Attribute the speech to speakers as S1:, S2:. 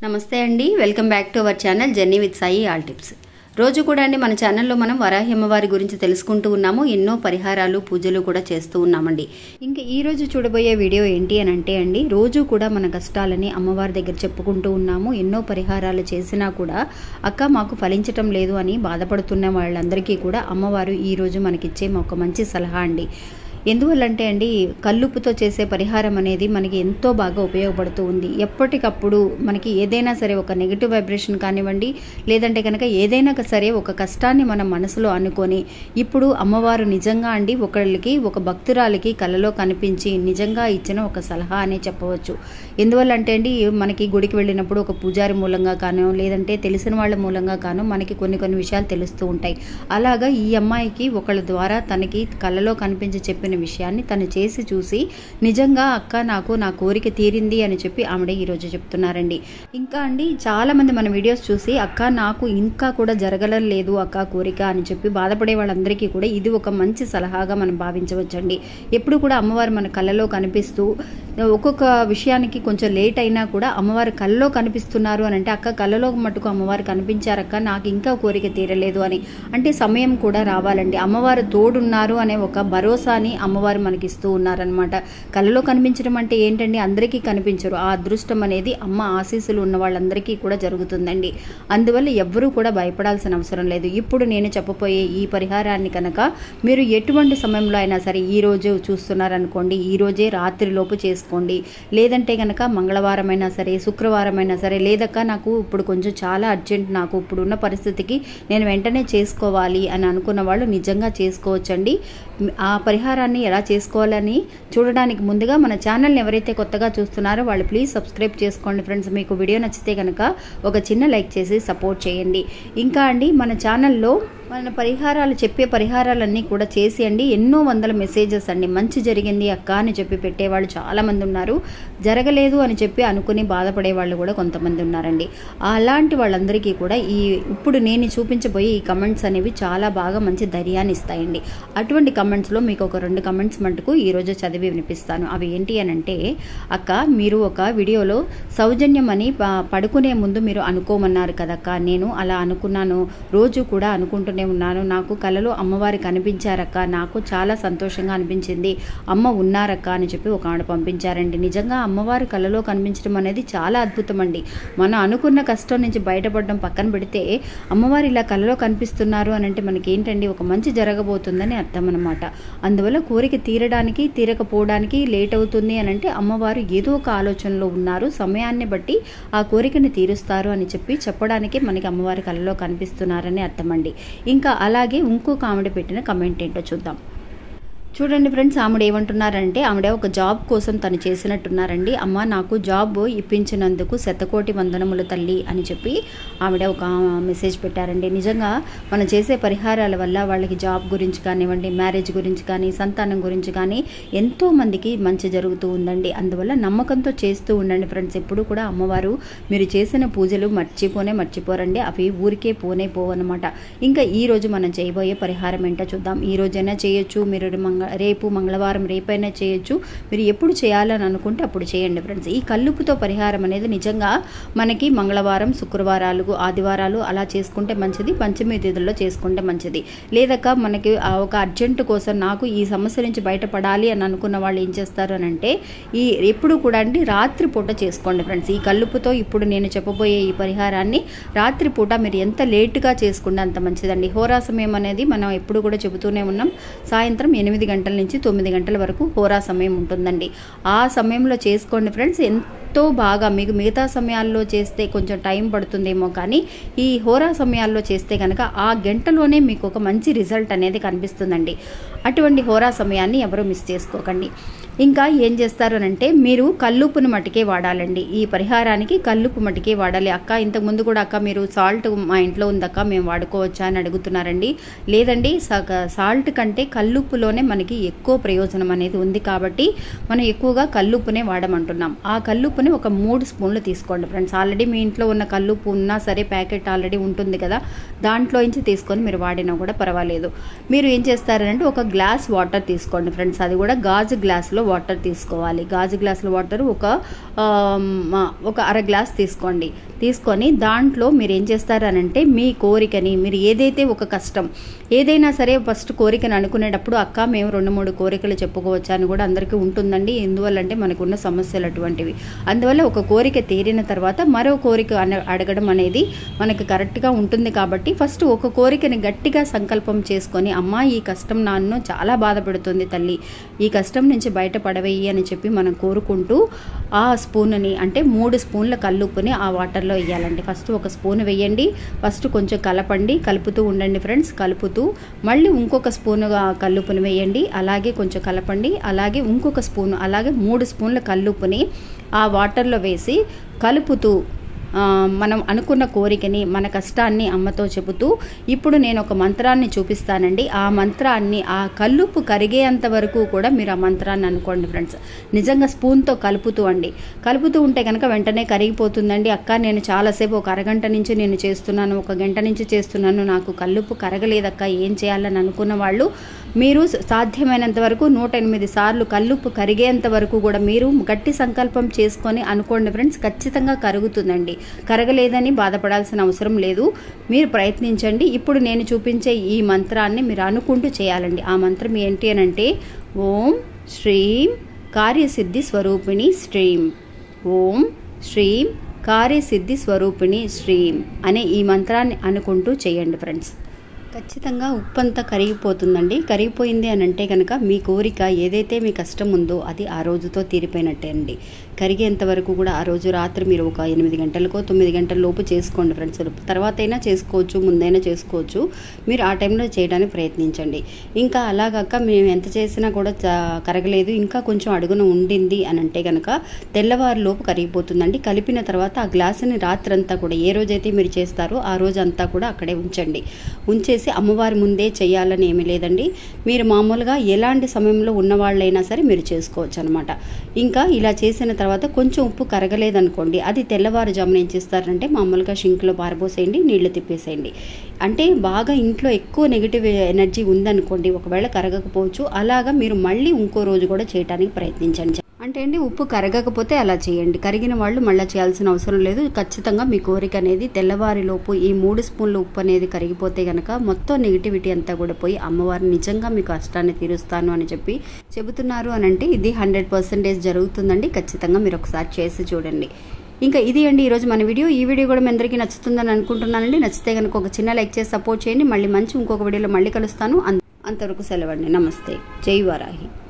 S1: నమస్తే అండి welcome back to our channel journey with Sai all tips రోజు కూడా అండి మన ఛానల్లో మనం వరాహి అమ్మవారి గురించి తెలుసుకుంటూ ఉన్నాము ఎన్నో పరిహారాలు పూజలు కూడా చేస్తూ ఉన్నామండి ఇంకా ఈ రోజు చూడబోయే వీడియో ఏంటి అని అంటే అండి రోజు కూడా మన కష్టాలని అమ్మవారి దగ్గర చెప్పుకుంటూ ఉన్నాము ఎన్నో పరిహారాలు చేసినా కూడా అక్క మాకు ఫలించటం లేదు అని బాధపడుతున్న వాళ్ళందరికీ కూడా అమ్మవారు ఈ రోజు మనకిచ్చే ఒక మంచి సలహా అండి ఎందువల్లంటే అండి కల్లుప్పుతో చేసే పరిహారం అనేది మనకి ఎంతో బాగా ఉపయోగపడుతూ ఉంది ఎప్పటికప్పుడు మనకి ఏదైనా సరే ఒక నెగిటివ్ వైబ్రేషన్ కానివ్వండి లేదంటే కనుక ఏదైనా సరే ఒక కష్టాన్ని మన మనసులో అనుకొని ఇప్పుడు అమ్మవారు నిజంగా అండి ఒకళ్ళకి ఒక భక్తురాలికి కలలో కనిపించి నిజంగా ఇచ్చిన ఒక సలహా అనే చెప్పవచ్చు ఎందువల్లంటే అండి మనకి గుడికి వెళ్ళినప్పుడు ఒక పూజారి మూలంగా కానో లేదంటే తెలిసిన వాళ్ళ మూలంగా కానో మనకి కొన్ని కొన్ని విషయాలు తెలుస్తూ ఉంటాయి అలాగా ఈ అమ్మాయికి ఒకళ్ళ ద్వారా తనకి కలలో కనిపించి చెప్పిన విషయాన్ని తను చేసి చూసి నిజంగా అక్క నాకు నా కోరిక తీరింది అని చెప్పి ఆవిడ ఈరోజు చెప్తున్నారండి ఇంకా అండి చాలా మంది మన వీడియోస్ చూసి అక్క నాకు ఇంకా కూడా జరగలేదు అక్క కోరిక అని చెప్పి బాధపడే వాళ్ళందరికీ కూడా ఇది ఒక మంచి సలహాగా మనం భావించవచ్చండి ఎప్పుడు కూడా అమ్మవారు మన కళ్ళలో కనిపిస్తూ ఒక్కొక్క విషయానికి కొంచెం లేట్ అయినా కూడా అమ్మవారు కళ్ళలో కనిపిస్తున్నారు అని అంటే అక్క కళ్ళలో మటుకు అమ్మవారు కనిపించారక్క నాకు ఇంకా కోరిక తీరలేదు అని అంటే సమయం కూడా రావాలండి అమ్మవారు తోడున్నారు అనే ఒక భరోసాని అమ్మవారు మనకి ఇస్తూ ఉన్నారనమాట కళ్ళలో కనిపించడం అంటే ఏంటండి అందరికీ కనిపించరు ఆ అదృష్టం అనేది అమ్మ ఆశీస్సులు ఉన్న వాళ్ళందరికీ కూడా జరుగుతుందండి అందువల్ల ఎవ్వరూ కూడా భయపడాల్సిన అవసరం లేదు ఇప్పుడు నేను చెప్పబోయే ఈ పరిహారాన్ని కనుక మీరు ఎటువంటి సమయంలో అయినా సరే ఈ రోజు చూస్తున్నారనుకోండి ఈ రోజే రాత్రిలోపు చేసుకోండి లేదంటే కనుక మంగళవారం అయినా సరే శుక్రవారం అయినా సరే లేదక్క నాకు ఇప్పుడు కొంచెం చాలా అర్జెంట్ నాకు ఇప్పుడున్న పరిస్థితికి నేను వెంటనే చేసుకోవాలి అని అనుకున్న వాళ్ళు నిజంగా చేసుకోవచ్చండి ఆ పరిహారాన్ని ఎలా చేసుకోవాలని చూడడానికి ముందుగా మన ఛానల్ని ఎవరైతే కొత్తగా చూస్తున్నారో వాళ్ళు ప్లీజ్ సబ్స్క్రైబ్ చేసుకోండి ఫ్రెండ్స్ మీకు వీడియో నచ్చితే కనుక ఒక చిన్న లైక్ చేసి సపోర్ట్ చేయండి ఇంకా అండి మన ఛానల్లో మన పరిహారాలు చెప్పే పరిహారాలన్నీ కూడా చేసి అండి ఎన్నో వందల మెసేజెస్ అండి మంచి జరిగింది అక్క అని చెప్పి పెట్టేవాళ్ళు చాలామంది ఉన్నారు జరగలేదు అని చెప్పి అనుకుని బాధపడే వాళ్ళు కూడా కొంతమంది ఉన్నారండి అలాంటి వాళ్ళందరికీ కూడా ఈ ఇప్పుడు నేను చూపించబోయే ఈ కమెంట్స్ అనేవి చాలా బాగా మంచి ధైర్యాన్ని ఇస్తాయండి అటువంటి కమెంట్స్లో మీకు ఒక రెండు కమెంట్స్ మటుకు ఈరోజు చదివి వినిపిస్తాను అవి ఏంటి అని అంటే అక్క మీరు ఒక వీడియోలో సౌజన్యం అని పడుకునే ముందు మీరు అనుకోమన్నారు కదక్క నేను అలా అనుకున్నాను రోజు కూడా అనుకుంటూనే ఉన్నాను నాకు కలలో అమ్మవారి కనిపించారక్క నాకు చాలా సంతోషంగా అనిపించింది అమ్మ ఉన్నారక్క అని చెప్పి ఒక ఆడ పంపించారండి నిజంగా అమ్మవారి కలలో కనిపించడం అనేది చాలా అద్భుతం అండి మనం అనుకున్న కష్టం నుంచి బయటపడడం పక్కన పెడితే అమ్మవారు ఇలా కలలో కనిపిస్తున్నారు అని అంటే మనకి ఏంటండి ఒక మంచి జరగబోతుందని అర్థం అనమాట అందువల్ల కోరిక తీరడానికి తీరకపోవడానికి లేట్ అవుతుంది అని అంటే అమ్మవారు ఏదో ఒక ఆలోచనలో ఉన్నారు సమయాన్ని బట్టి ఆ కోరికని తీరుస్తారు అని చెప్పి చెప్పడానికి మనకి అమ్మవారి కళలో కనిపిస్తున్నారని అర్థమండి ఇంకా అలాగే ఇంకొక ఆవిడ పెట్టిన కమెంట్ ఏంటో చూద్దాం చూడండి ఫ్రెండ్స్ ఆవిడ ఏమంటున్నారంటే ఆవిడ ఒక జాబ్ కోసం తను చేసినట్టున్నారండి అమ్మ నాకు జాబ్ ఇప్పించినందుకు శతకోటి వందనములు తల్లి అని చెప్పి ఆవిడ ఒక మెసేజ్ పెట్టారండి నిజంగా మనం చేసే పరిహారాల వల్ల వాళ్ళకి జాబ్ గురించి కానివ్వండి మ్యారేజ్ గురించి కానీ సంతానం గురించి కానీ ఎంతో మందికి మంచి జరుగుతూ ఉందండి అందువల్ల నమ్మకంతో చేస్తూ ఉండండి ఫ్రెండ్స్ ఎప్పుడు కూడా అమ్మవారు మీరు చేసిన పూజలు మర్చిపోనే మర్చిపోరండి అవి ఊరికే పోనే పోవన్నమాట ఇంకా ఈ రోజు మనం చేయబోయే పరిహారం ఏంటో చూద్దాం ఈ రోజైనా చేయొచ్చు మీరు మంగ రేపు మంగళవారం రేపైనా చేయొచ్చు మీరు ఎప్పుడు చేయాలని అనుకుంటే అప్పుడు చేయండి ఫ్రెండ్స్ ఈ కల్లుపుతో పరిహారం అనేది నిజంగా మనకి మంగళవారం శుక్రవారాలు ఆదివారాలు అలా చేసుకుంటే మంచిది పంచమి తిథుల్లో చేసుకుంటే మంచిది లేదక మనకి ఒక అర్జెంట్ కోసం నాకు ఈ సమస్య నుంచి బయటపడాలి అని అనుకున్న వాళ్ళు ఏం చేస్తారు అని అంటే ఈ ఎప్పుడు కూడా అండి రాత్రి పూట చేసుకోండి ఫ్రెండ్స్ ఈ కల్లుపుతో ఇప్పుడు నేను చెప్పబోయే ఈ పరిహారాన్ని రాత్రి పూట మీరు ఎంత లేటుగా చేసుకుంటే అంత మంచిదండి హోరా సమయం అనేది మనం ఎప్పుడు కూడా చెబుతూనే ఉన్నాం సాయంత్రం ఎనిమిది గంటల నుంచి తొమ్మిది గంటల వరకు హోరా సమయం ఉంటుందండి ఆ సమయంలో చేసుకోండి ఫ్రెండ్స్ ఎంతో బాగా మీకు మిగతా సమయాల్లో చేస్తే కొంచెం టైం పడుతుందేమో కానీ ఈ హోరా సమయాల్లో చేస్తే కనుక ఆ గంటలోనే మీకు ఒక మంచి రిజల్ట్ అనేది కనిపిస్తుందండి అటువంటి హోరా సమయాన్ని ఎవరు మిస్ చేసుకోకండి ఇంకా ఏం చేస్తారు అంటే మీరు కల్లుప్పును మటుకే వాడాలండి ఈ పరిహారానికి కల్లుప్పు మటుకే వాడాలి అక్క ఇంతకు ముందు కూడా అక్క మీరు సాల్ట్ మా ఇంట్లో ఉందక్క మేము వాడుకోవచ్చా అని అడుగుతున్నారండి లేదండి సాల్ట్ కంటే కల్లుప్పులోనే మనకి ఎక్కువ ప్రయోజనం అనేది ఉంది కాబట్టి మనం ఎక్కువగా కల్లుప్పునే వాడమంటున్నాం ఆ కల్లుప్పుని ఒక మూడు స్పూన్లు తీసుకోండి ఫ్రెండ్స్ ఆల్రెడీ మీ ఇంట్లో ఉన్న కల్లుప్పు ఉన్నా సరే ప్యాకెట్ ఆల్రెడీ ఉంటుంది కదా దాంట్లో నుంచి తీసుకొని మీరు వాడినా కూడా పర్వాలేదు మీరు ఏం చేస్తారంటే ఒక గ్లాస్ వాటర్ తీసుకోండి ఫ్రెండ్స్ అది కూడా గాజు గ్లాస్లో వాటర్ తీసుకోవాలి గాజు గ్లాసులో వాటర్ ఒక ఆ, మ- ఒక అర గ్లాస్ తీసుకోండి తీసుకొని దాంట్లో మీరు ఏం చేస్తారనంటే మీ కోరికని మీరు ఏదైతే ఒక కష్టం ఏదైనా సరే ఫస్ట్ కోరికను అనుకునేటప్పుడు అక్క మేము రెండు మూడు కోరికలు చెప్పుకోవచ్చు అని కూడా అందరికీ ఉంటుందండి ఎందువల్లంటే మనకున్న సమస్యలు అటువంటివి అందువల్ల ఒక కోరిక తీరిన తర్వాత మరో కోరిక అన అడగడం అనేది మనకు కరెక్ట్గా ఉంటుంది కాబట్టి ఫస్ట్ ఒక కోరికని గట్టిగా సంకల్పం చేసుకొని అమ్మ ఈ కష్టం నన్ను చాలా బాధపెడుతుంది తల్లి ఈ కష్టం నుంచి బయటపడవేయి అని చెప్పి మనం కోరుకుంటూ ఆ స్పూన్ని అంటే మూడు స్పూన్ల కల్లుప్పుని ఆ వాటర్లో వేయాలండి ఫస్ట్ ఒక స్పూన్ వేయండి ఫస్ట్ కొంచెం కలపండి కలుపుతూ ఉండండి ఫ్రెండ్స్ కలుపుతూ మళ్ళీ ఇంకొక స్పూన్ కల్లుప్పుని వేయండి అలాగే కొంచెం కలపండి అలాగే ఇంకొక స్పూన్ అలాగే మూడు స్పూన్ల కల్లుప్పుని ఆ వాటర్లో వేసి కలుపుతూ ఆ, మనం అనుకున్న కోరికని మన కష్టాన్ని అమ్మతో చెబుతూ ఇప్పుడు నేను ఒక మంత్రాన్ని చూపిస్తానండి ఆ మంత్రాన్ని ఆ కల్లుపు కరిగేంత వరకు కూడా మీరు ఆ మంత్రాన్ని అనుకోండి ఫ్రెండ్స్ నిజంగా స్పూన్తో కలుపుతూ అండి కలుపుతూ ఉంటే కనుక వెంటనే కరిగిపోతుందండి అక్క నేను చాలాసేపు ఒక అరగంట నుంచి నేను చేస్తున్నాను ఒక గంట నుంచి చేస్తున్నాను నాకు కల్లుపు కరగలేదక్క ఏం చేయాలని అనుకున్న వాళ్ళు మీరు సాధ్యమైనంత వరకు నూట ఎనిమిది సార్లు కల్లుప్పు కరిగేంత వరకు కూడా మీరు గట్టి సంకల్పం చేసుకొని అనుకోండి ఫ్రెండ్స్ ఖచ్చితంగా కరుగుతుందండి కరగలేదని బాధపడాల్సిన అవసరం లేదు మీరు ప్రయత్నించండి ఇప్పుడు నేను చూపించే ఈ మంత్రాన్ని మీరు అనుకుంటూ చేయాలండి ఆ మంత్రం ఏంటి అని అంటే ఓం శ్రీం కార్యసిద్ధి స్వరూపిణి శ్రీం ఓం శ్రీం కార్యసిద్ధి స్వరూపిణి శ్రీం అనే ఈ మంత్రాన్ని అనుకుంటూ చేయండి ఫ్రెండ్స్ ఖచ్చితంగా ఉప్పు అంతా కరిగిపోతుందండి కరిగిపోయింది అని అంటే కనుక మీ కోరిక ఏదైతే మీ కష్టం ఉందో అది ఆ రోజుతో తీరిపోయినట్టే అండి కరిగేంత వరకు కూడా ఆ రోజు రాత్రి మీరు ఒక ఎనిమిది గంటలకో తొమ్మిది గంటల లోపు చేసుకోండి ఫ్రెండ్స్ తర్వాత అయినా చేసుకోవచ్చు ముందైనా చేసుకోవచ్చు మీరు ఆ టైంలో చేయడానికి ప్రయత్నించండి ఇంకా అలాగాక మేము ఎంత చేసినా కూడా చ- కరగలేదు ఇంకా కొంచెం అడుగున ఉండింది అని అంటే కనుక తెల్లవారు లోపు కరిగిపోతుందండి కలిపిన తర్వాత ఆ గ్లాసుని రాత్రంతా కూడా ఏ రోజైతే మీరు చేస్తారో ఆ రోజు అంతా కూడా అక్కడే ఉంచండి ఉంచేసి అమ్మవారి ముందే చేయాలని ఏమీ లేదండి మీరు మామూలుగా ఎలాంటి సమయంలో ఉన్నవాళ్ళైనా సరే మీరు చేసుకోవచ్చు అనమాట ఇంకా ఇలా చేసిన తర్వాత కొంచెం ఉప్పు కరగలేదనుకోండి అది తెల్లవారుజామున ఏం చేస్తారంటే మామూలుగా షింక్లో పారబోసేయండి నీళ్లు తిప్పేసేయండి అంటే బాగా ఇంట్లో ఎక్కువ నెగిటివ్ ఎనర్జీ ఉందనుకోండి ఒకవేళ కరగకపోవచ్చు అలాగా మీరు మళ్ళీ ఇంకో రోజు కూడా చేయడానికి ప్రయత్నించండి అంటే అండి ఉప్పు కరగకపోతే అలా చేయండి కరిగిన వాళ్ళు మళ్ళీ చేయాల్సిన అవసరం లేదు ఖచ్చితంగా మీ కోరిక అనేది తెల్లవారిలోపు ఈ మూడు స్పూన్ల ఉప్పు అనేది కరిగిపోతే గనక మొత్తం నెగిటివిటీ అంతా కూడా పోయి అమ్మవారిని నిజంగా మీ కష్టాన్ని తీరుస్తాను అని చెప్పి చెబుతున్నారు అని అంటే ఇది హండ్రెడ్ పర్సెంటేజ్ జరుగుతుందండి ఖచ్చితంగా మీరు ఒకసారి చేసి చూడండి ఇంకా ఇది అండి ఈరోజు మన వీడియో ఈ వీడియో కూడా మీ అందరికీ నచ్చుతుందని అనుకుంటున్నానండి నచ్చితే కనుక ఒక చిన్న లైక్ చేసి సపోర్ట్ చేయండి మళ్ళీ మంచి ఇంకొక వీడియోలో మళ్ళీ కలుస్తాను అంత- అంతవరకు సెలవండి నమస్తే జై వారాహి